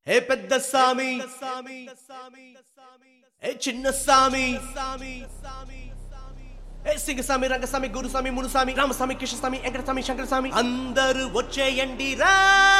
ఏ పెద్ద సామి ఏ చిన్న సామి ఏ సింగస్వామి రంగస్వామి గురుస్వామి మునుస్వామి రామస్వామి కృష్ణస్వామి వెంకటస్వామి శంకరస్వామి అందరూ వచ్చేయండి రా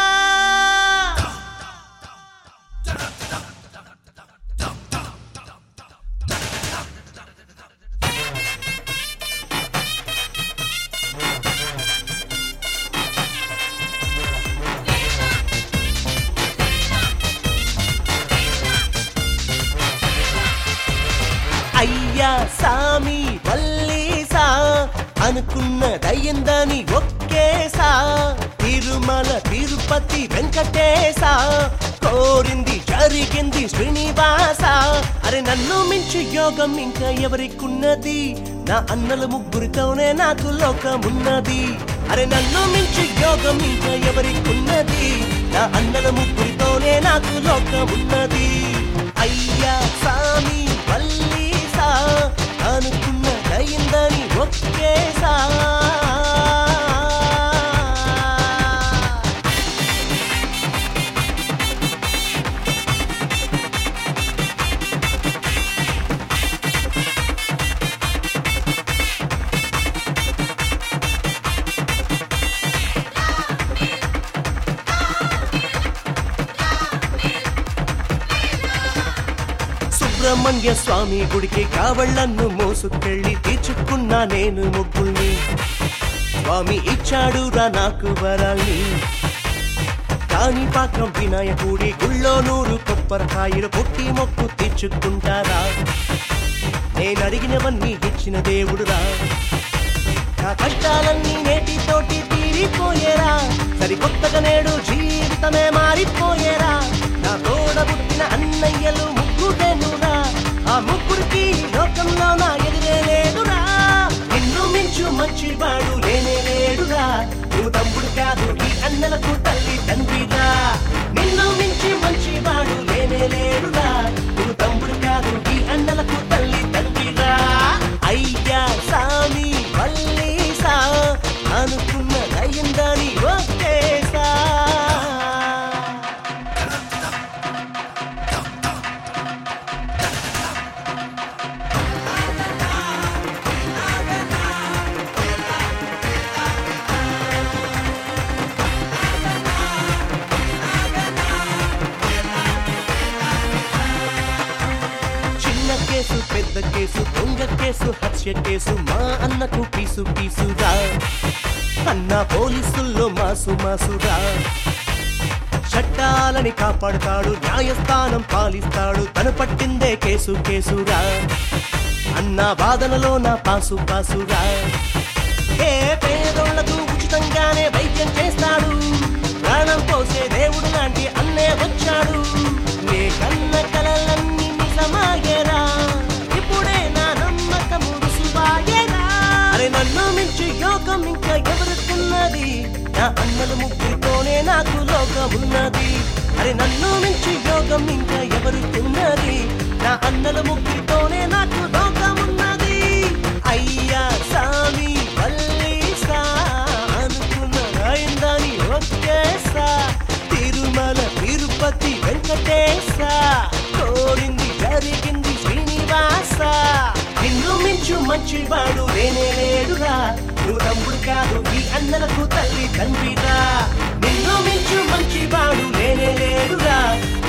అయ్యా సామి వల్లీసా అనుకున్నదయ్యిందని ఒక్కేసా తిరుమల తిరుపతి వెంకటేశ కోరింది జరిగింది శ్రీనివాస అరే నన్ను మించి యోగం ఇంకా ఎవరికున్నది నా అన్నల ముగ్గురితోనే నాకు లోకమున్నది అరే నన్ను మించి యోగం ఇంకా ఎవరికున్నది నా అన్నల ముగ్గురితోనే నాకు లోకమున్నది అయ్యా సామి వల్లీసా అనుకున్న దయిందని ఒక్కేసా సుబ్రహ్మణ్య స్వామి గుడికి కావళ్ళన్ను మోసుకెళ్ళి తీర్చుకున్నా నేను ముగ్గుల్ని స్వామి ఇచ్చాడు రా నాకు వరాల్ని కాణిపాకం వినాయకుడి గుళ్ళో నూరు కొబ్బరికాయలు పొట్టి మొక్కు తీర్చుకుంటారా నేను అడిగినవన్నీ ఇచ్చిన దేవుడురా నా కష్టాలన్నీ నేటితోటి తీరిపోయేరా సరికొత్తగా నేడు జీవితమే మారిపోయేరా నా తోడ పుట్టిన అన్నయ్యలు ముగ్గురేనురా ఆ ముగ్గురికి లోకంలో నా ఎదురే లేదురా నిన్ను మించు మంచివాడు లేనే లేడురా నువ్వు తమ్ముడు కాదు ఈ అన్నలకు తల్లి తండ్రిరా నిన్ను మించి మంచివాడు లేనే లేడురా నువ్వు తమ్ముడు కాదు ఈ అన్నలకు తల్లి తండ్రిరా అయ్యా సామి వల్లీసా అనుకున్న దయ్యిందని ఒకేసా చిన్న కేసు పెద్ద కేసు దొంగ కేసు హత్య కేసు మా అన్నకు పీసు పీసురా అన్న పోలీసుల్లో మాసు మాసురా చట్టాలని కాపాడుతాడు న్యాయస్థానం పాలిస్తాడు తను పట్టిందే కేసు కేసురా అన్న వాదనలో నా పాసు పాసురా ఏ పేదోళ్లకు ఉచితంగానే వైద్యం చేస్తాడు ప్రాణం పోసే దేవుడు లాంటి అన్నే వచ్చాడు నే కన్న కలలన్నీ నిజమాయేరా ఇప్పుడే నా నమ్మకము రుసువాయేరా అరే నన్ను మించి యోగం ఇంకా ఎవరుకున్నది నా అన్నల ముగ్గురితోనే నాకు లోకమున్నది అరే నన్ను మించి యోగం ఇంకా ఎవరుకున్నది నా అన్నల ముగ్గురితోనే నాకు లోకమున్నది అయ్యా సామి వల్లీసా అనుకున్న రాయిందని ఒక్కేసా తిరుమల తిరుపతి వెంకటేశ కోరింది జరిగింది శ్రీనివాస నిన్ను మించు మంచివాడు లేనే లేడురా నువ్వు తమ్ముడు కాదు ఈ అన్నలకు తల్లి తండ్రిరా నిన్ను మించు మంచివాడు లేనే లేడురా